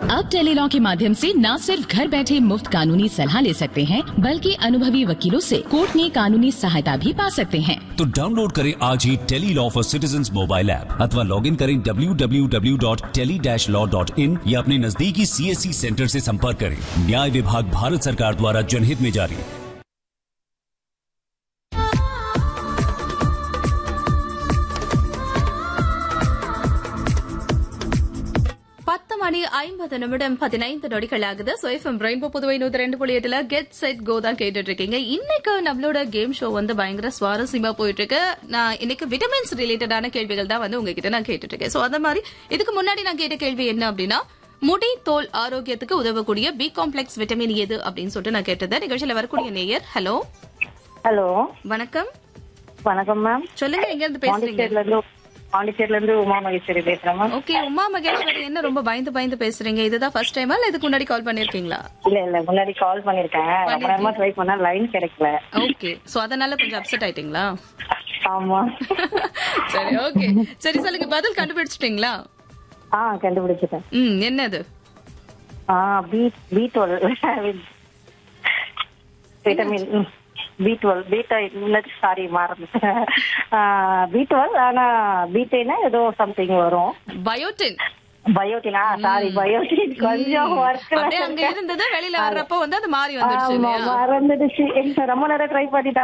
अब टेलीलॉ के माध्यम से न सिर्फ घर बैठे मुफ्त कानूनी सलाह ले सकते हैं बल्कि अनुभवी वकीलों से कोर्ट में कानूनी सहायता भी पा सकते हैं तो डाउनलोड करें आज ही Tele Law for citizen mobile app अथवा लॉग इन करें www.tele-law.in या अपने नजदीकी सीएससी सेंटर से संपर्क करें न्याय विभाग भारत सरकार द्वारा जनहित में जारी பத்து மணி ஐம்பது நிமிடம் பதினைந்து நொடிகள் ஆகுது ஸோ எஃப்எம் ரெயின்போ புதுவை நூத்தி ரெண்டு புள்ளி எட்டுல கெட் செட் கோ தான் கேட்டுட்டு இருக்கீங்க இன்னைக்கு நம்மளோட கேம் ஷோ வந்து பயங்கர சுவாரஸ்யமா போயிட்டு இருக்கு நான் இன்னைக்கு விட்டமின்ஸ் ரிலேட்டடான கேள்விகள் தான் வந்து உங்ககிட்ட நான் கேட்டுட்டு இருக்கேன் ஸோ அந்த மாதிரி இதுக்கு முன்னாடி நான் கேட்ட கேள்வி என்ன அப்படின்னா முடி தோல் ஆரோக்கியத்துக்கு உதவக்கூடிய பி காம்ப்ளெக்ஸ் விட்டமின் எது அப்படின்னு சொல்லிட்டு நான் கேட்டது நிகழ்ச்சியில வரக்கூடிய நேயர் ஹலோ ஹலோ வணக்கம் வணக்கம் மேம் சொல்லுங்க எங்க இருந்து பேசுறீங்க பாண்டிச்சேரில இருந்து பாண்டிச்சேரில இருந்து உமா மகேஸ்வரி பேசுறேன் மேம் ஓகே உமா மகேஸ்வரி என்ன ரொம்ப பயந்து பயந்து பேசுறீங்க இதுதான் ஃபர்ஸ்ட் டைமா இல்ல இதுக்கு முன்னாடி கால் பண்ணிருக்கீங்களா இல்ல இல்ல முன்னாடி கால் பண்ணிருக்கேன் ரொம்ப நேரமா ட்ரை பண்ணா லைன் கிடைக்கல ஓகே சோ அதனால கொஞ்சம் அப்செட் ஆயிட்டீங்களா ஆமா சரி ஓகே சரி சொல்லுங்க பதில் கண்டுபிடிச்சிட்டீங்களா ஆ கண்டுபிடிச்சிட்டேன் ம் என்னது ஆ B B twelve vitamin B twelve beta sorry மறந்துட்டேன் பி டுவெல் ஆனா பீட்டைனா ஏதோ சம்திங் வரும் பயோட்டின் பயோட்டினா சாரி பயோட்டின் கொஞ்சம் அப்படியே அங்க ஒர்க் இருந்தது வெளியில வர்றப்போ வந்து அது மாறி வந்துருச்சு ஆமா இல்லையா மறந்துடுச்சு ரொம்ப நேரம் ட்ரை பண்ணிட்டேன்